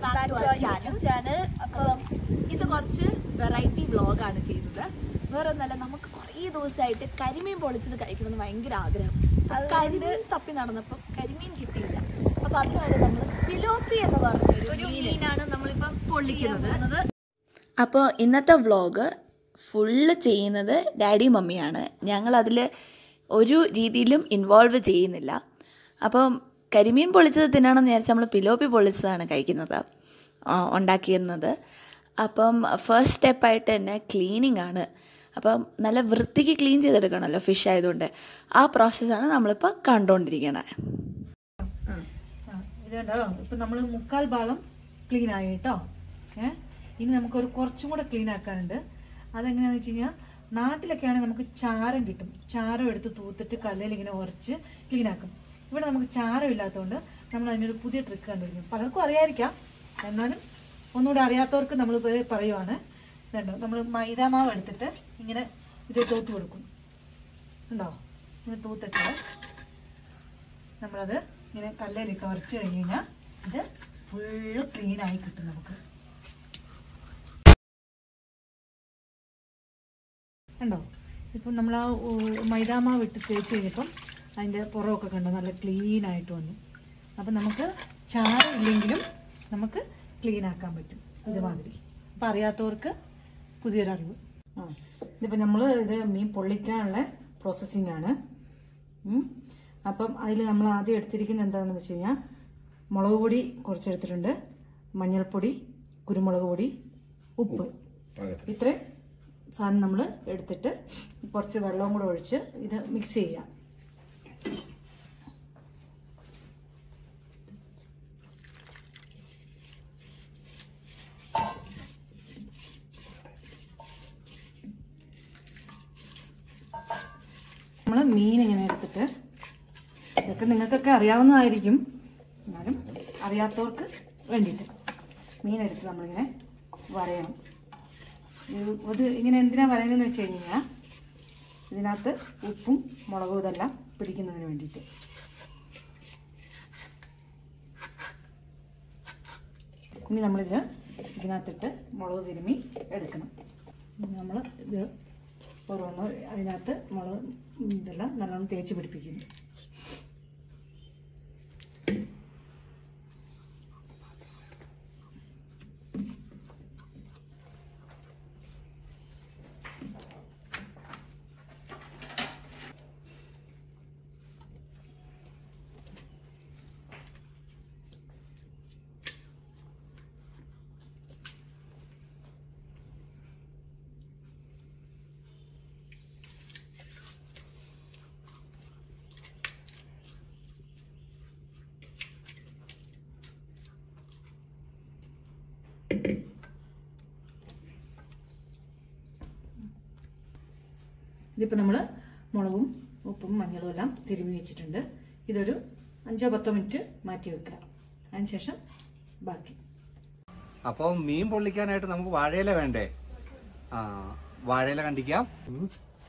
back to our channel. Channel അപ്പം ഇത് കുറച്ച് വെറൈറ്റി വ്ളോഗാണ് ചെയ്യുന്നത് വേറെ ഒന്നല്ല നമുക്ക് കുറേ ദിവസമായിട്ട് കരിമീൻ പൊളിച്ചത് കഴിക്കണമെന്ന് ഭയങ്കര ആഗ്രഹം അത് കരിമീൻ തപ്പി നടന്നപ്പം കരിമീൻ കിട്ടിയില്ല അപ്പൊ അതിനാണ് നമ്മൾ പിലോപ്പി എന്ന് പറഞ്ഞ ഒരു മീനാണ് നമ്മളിപ്പം പൊള്ളിക്കുന്നത് അപ്പോൾ ഇന്നത്തെ വ്ളോഗ് ഫുള്ള് ചെയ്യുന്നത് ഡാഡി മമ്മിയാണ് ഞങ്ങളതിൽ ഒരു രീതിയിലും ഇൻവോൾവ് ചെയ്യുന്നില്ല അപ്പം കരിമീൻ പൊള്ളിച്ചത് തിന്നണമെന്ന് വിചാരിച്ച് നമ്മൾ പിലോപ്പി പൊള്ളിച്ചതാണ് കഴിക്കുന്നത് ആ, ഉണ്ടാക്കിയിരുന്നത് അപ്പം ഫസ്റ്റ് സ്റ്റെപ്പായിട്ട് തന്നെ ക്ലീനിങ് ആണ് അപ്പം നല്ല വൃത്തിക്ക് ക്ലീൻ ചെയ്തെടുക്കണമല്ലോ ഫിഷ് ആയതുകൊണ്ട് ആ പ്രോസസ്സാണ് നമ്മളിപ്പോൾ കണ്ടുകൊണ്ടിരിക്കുന്നത് ആ, ഇത് കണ്ടോ ഇപ്പൊ നമ്മൾ മുക്കാൽ ഭാഗം ക്ലീൻ ആയി കേട്ടോ ഏ ഇനി നമുക്കൊരു കുറച്ചും കൂടെ ക്ലീൻ ആക്കാനുണ്ട് അതെങ്ങനെയാന്ന് വെച്ച് കഴിഞ്ഞാൽ നാട്ടിലൊക്കെ ആണെങ്കിൽ നമുക്ക് ചാരം കിട്ടും ചാരം എടുത്ത് തൂത്തിട്ട് കല്ലിൽ ഇങ്ങനെ ഉരച്ച് ക്ലീൻ ആക്കും ഇവിടെ നമുക്ക് ചാരം ഇല്ലാത്തതുകൊണ്ട് നമ്മൾ അതിനൊരു പുതിയ ട്രിക്ക് കണ്ടുപിടിക്കും പലർക്കും അറിയാതിരിക്കാം എന്നാലും ഒന്നുകൂടെ അറിയാത്തവർക്ക് നമ്മൾ പറയുവാണ് ഇതുണ്ടോ നമ്മൾ മൈദാമാവ് എടുത്തിട്ട് ഇങ്ങനെ ഇത് തൂത്ത് കൊടുക്കും ഉണ്ടോ ഇങ്ങനെ തൂത്തിട്ട് നമ്മളത് ഇങ്ങനെ കല്ലിലിട്ട് ഉരച്ച് കഴിഞ്ഞ് കഴിഞ്ഞാൽ ഇത് ഫുള്ള് ക്ലീൻ ആയി കിട്ടും നമുക്ക് കണ്ടോ ഇപ്പം നമ്മൾ ആ ഉ- മൈദാമാവ് ഇട്ട് തേച്ച് കഴിഞ്ഞപ്പം അതിൻ്റെ പുറമൊക്കെ കണ്ടോ നല്ല ക്ലീൻ ആയിട്ട് വന്നു അപ്പം നമുക്ക് ചാരം ഇല്ലെങ്കിലും നമുക്ക് ക്ലീൻ ആക്കാൻ പറ്റും ഇതുമാതിരി അപ്പം അറിയാത്തവർക്ക് പുതിയൊരറിവ് ആ ഇതിപ്പോൾ നമ്മൾ ഇത് മീൻ പൊള്ളിക്കാനുള്ള പ്രോസസ്സിംഗ് ആണ് ഉം. അപ്പം അതിൽ നമ്മൾ ആദ്യം എടുത്തിരിക്കുന്നത് എന്താണെന്ന് വെച്ച് കഴിഞ്ഞാൽ മുളക് പൊടി കുറച്ച് എടുത്തിട്ടുണ്ട് മഞ്ഞൾപ്പൊടി കുരുമുളക് പൊടി ഉപ്പ് ഇത്രയും സാധനം നമ്മൾ എടുത്തിട്ട് കുറച്ച് വെള്ളവും കൂടെ ഒഴിച്ച് ഇത് മിക്സ് ചെയ്യാം നമ്മൾ മീൻ ഇങ്ങനെ എടുത്തിട്ട് ഇതൊക്കെ നിങ്ങൾക്കൊക്കെ അറിയാവുന്നതായിരിക്കും എന്നാലും അറിയാത്തവർക്ക് വേണ്ടിയിട്ട് മീൻ എടുത്ത് നമ്മളിങ്ങനെ വരയണം ഇത് ഇത് ഇങ്ങനെ എന്തിനാ പറയുന്നതെന്ന് വെച്ച് കഴിഞ്ഞാൽ ഇതിനകത്ത് ഉപ്പും മുളകും ഇതെല്ലാം പിടിക്കുന്നതിന് വേണ്ടിയിട്ട് ഇനി നമ്മളിത് ഇതിനകത്തിട്ട് മുളക് തിരുമ്മി എടുക്കണം നമ്മൾ ഇത് ഓരോന്ന് അതിനകത്ത് മുളക് ഇതെല്ലാം നല്ലോണം തേച്ച് പിടിപ്പിക്കുന്നു ഇതിപ്പോൾ നമ്മൾ മുളകും ഉപ്പും മഞ്ഞളും എല്ലാം തിരുമ്മി വെച്ചിട്ടുണ്ട് ഇതൊരു അഞ്ചോ പത്തോ മിനിറ്റ് മാറ്റി വെക്കുക അതിനുശേഷം ബാക്കി അപ്പോൾ മീൻ പൊള്ളിക്കാനായിട്ട് നമുക്ക് വാഴയില വേണ്ടേ ആ വാഴയില കണ്ടിക്കാം ഉം.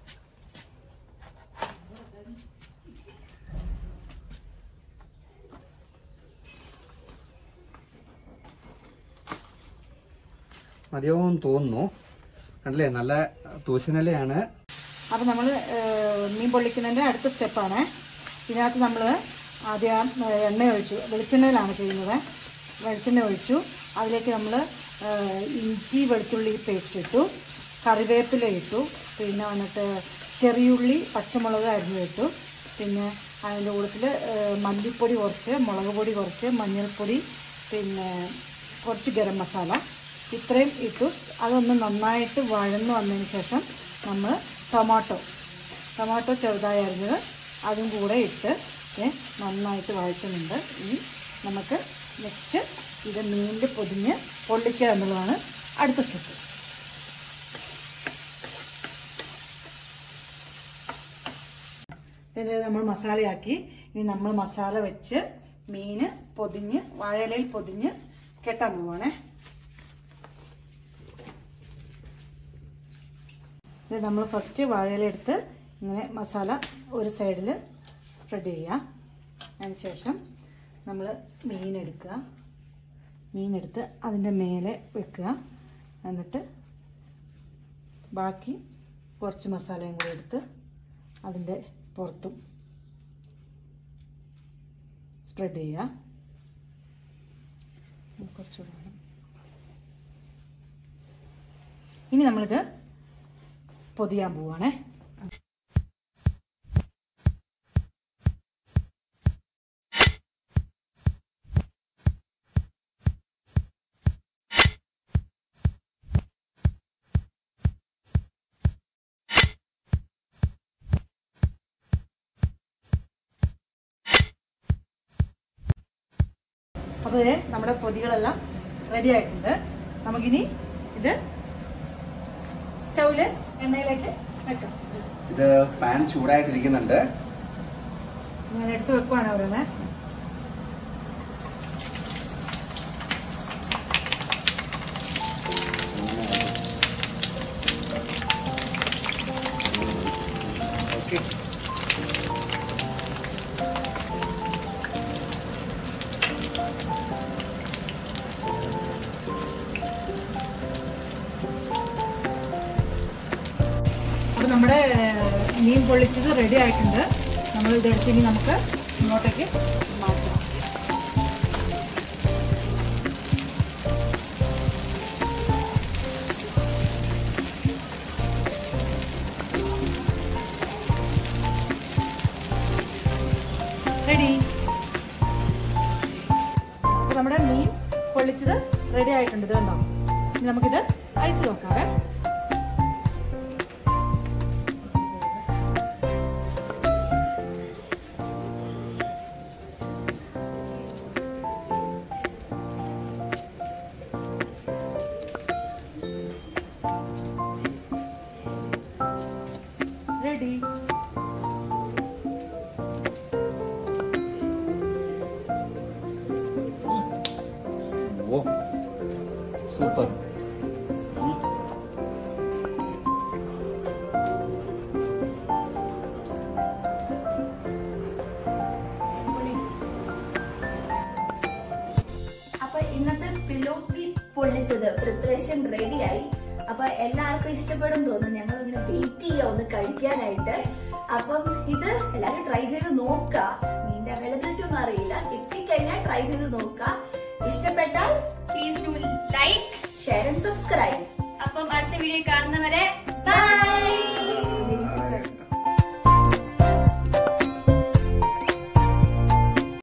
മതിയാവും തോന്നുന്നു കണ്ടില്ലേ നല്ല തൂശനിലയാണ് അപ്പോൾ നമ്മൾ മീൻ പൊള്ളിക്കുന്നതിൻ്റെ അടുത്ത സ്റ്റെപ്പാണ് ഇതിനകത്ത് നമ്മൾ ആദ്യം ആ, എണ്ണ ഒഴിച്ചു വെളിച്ചെണ്ണയിലാണ് ചെയ്യുന്നത് വെളിച്ചെണ്ണ ഒഴിച്ചു അതിലേക്ക് നമ്മൾ ഇഞ്ചി വെളുത്തുള്ളി പേസ്റ്റ് ഇട്ടു കറിവേപ്പില ഇട്ടു പിന്നെ വന്നിട്ട് ചെറിയുള്ളി പച്ചമുളക് അരിഞ്ഞു ഇട്ടു പിന്നെ അതിൻ്റെ കൂട്ടത്തിൽ മല്ലിപ്പൊടി കുറച്ച് മുളക് പൊടി കുറച്ച് മഞ്ഞൾപ്പൊടി പിന്നെ കുറച്ച് ഗരം മസാല ഇത്രയും ഇട്ടു അതൊന്ന് നന്നായിട്ട് വഴന്ന് വന്നതിന് ശേഷം നമ്മൾ ടൊമാറ്റോ ടൊമാറ്റോ ചെറുതായി അരിഞ്ഞത് അതും കൂടെ ഇട്ട് ഏ, നന്നായിട്ട് വഴറ്റുന്നുണ്ട് ഇനി നമുക്ക് നെക്സ്റ്റ് ഇത് മീനിൽ പൊതിഞ്ഞ് പൊള്ളിക്കുക എന്നുള്ളതാണ് അടുത്ത സ്റ്റെപ്പ് ഇത് നമ്മൾ മസാലയാക്കി ഇനി നമ്മൾ മസാല വെച്ച് മീന് പൊതിഞ്ഞ് വാഴയിലയിൽ പൊതിഞ്ഞ് കെട്ടാൻ പോവാണേ ഇത് നമ്മൾ ഫസ്റ്റ് വാഴയില എടുത്ത് ഇങ്ങനെ മസാല ഒരു സൈഡിൽ സ്പ്രെഡ് ചെയ്യുക അതിനുശേഷം നമ്മൾ മീൻ എടുക്കുക മീനെടുത്ത് അതിൻ്റെ മേലെ വെക്കുക എന്നിട്ട് ബാക്കി കുറച്ച് മസാലയും കൂടി എടുത്ത് അതിൻ്റെ പുറത്തും സ്പ്രെഡ് ചെയ്യുക കുറച്ചുകൂടെ വേണം. ഇനി നമ്മളിത് പൊതിയാൻ പോവാണേ അപ്പോൾ ഇത് നമ്മുടെ പൊതികളെല്ലാം റെഡി ആയിട്ടുണ്ട് നമുക്കിനി ഇത് സ്റ്റൗവിൽ എണ്ണയിലേക്ക് വെക്കാം ഇത് പാൻ ചൂടായിട്ടിരിക്കുന്നുണ്ട് ഞാൻ എടുത്ത് വെക്കുവാണ് ഓരോന്ന് ഓക്കെ അപ്പോൾ നമ്മുടെ ഏഹ്, മീൻ പൊള്ളിച്ചത് റെഡി ആയിട്ടുണ്ട് നമ്മൾ ഇത് എടുത്ത് ഇനി നമുക്ക് ഇങ്ങോട്ടേക്ക് മാറ്റാം റെഡി അപ്പോൾ നമ്മുടെ മീൻ പൊള്ളിച്ചത് റെഡി ആയിട്ടുണ്ട് ഇത് കണ്ടോ ഇനി നമുക്കിത് അഴിച്ചു നോക്കാവേ റെഡി ഓ സൂപ്പർ അപ്പൊ ഇന്നത്തെ പിലോപ്പി പൊള്ളിച്ചത് പ്രിപ്പറേഷൻ റെഡിയായി അപ്പൊ എല്ലാവർക്കും ഇഷ്ടപ്പെടും തോന്നുന്നു ഞങ്ങൾ ഇങ്ങനെ വെയിറ്റ് ചെയ്യാം ഒന്ന് കഴിക്കാനായിട്ട് അപ്പം ഇത് എല്ലാവരും ട്രൈ ചെയ്ത് നോക്കുക മീനിന്റെ അവൈലബിലിറ്റി ഒന്നും അറിയില്ല കിട്ടിക്കഴിഞ്ഞാൽ ട്രൈ ചെയ്ത് നോക്കുക ഇഷ്ടപ്പെട്ടാൽ please do like share and subscribe അപ്പം അടുത്ത വീഡിയോ കാണുന്നവരെ ബൈ